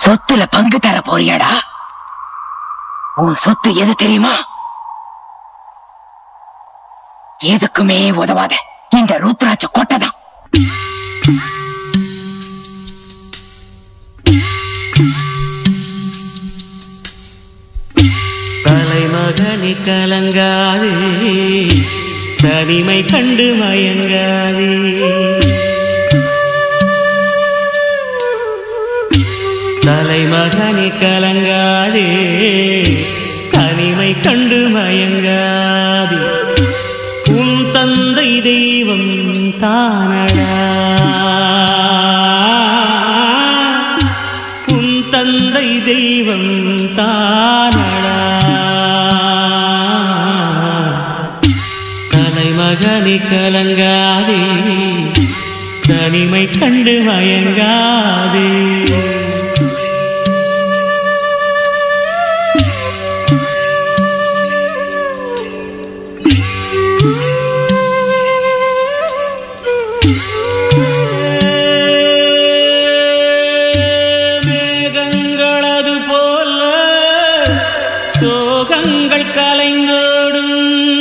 சொத்துல பங்கு தர போறியாடா உன் சொத்து எது தெரியுமா எதுக்குமே உதவாத இந்த ருத்ராட்ச கொட்டைதான் தலைமகனி கலங்காதே தனிமை கண்டு மயங்காதே தலைமகனி கலங்காதே தனிமை கண்டு மயங்காதே உன் தந்தை தெய்வம் தானடா உன் தந்தை தெய்வம் தானடா தலைமகனி கலங்காதே தனிமை கண்டு மயங்காதே மேகங்களது போல சோகங்கள் கலைந்தோடும்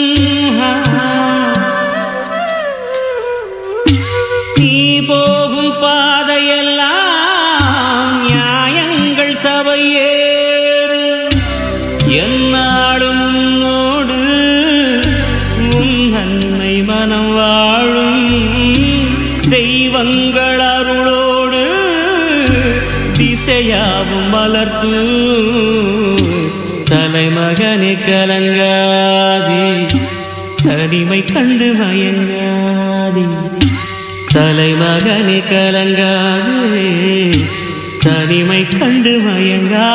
நீ போகும் பாதையெல்லாம் நியாயங்கள் சபையேறும் என்னாலும் உன்னோடு உன் அன்னை மனம் வாழும் தெய்வங்கள் அருளோடு திசையாவும் வளர்த்து தலைமகனே கலங்காதே தனிமை கண்டு மயங்காதே தலைமகனே கலங்காதே தனிமை கண்டு மயங்காதே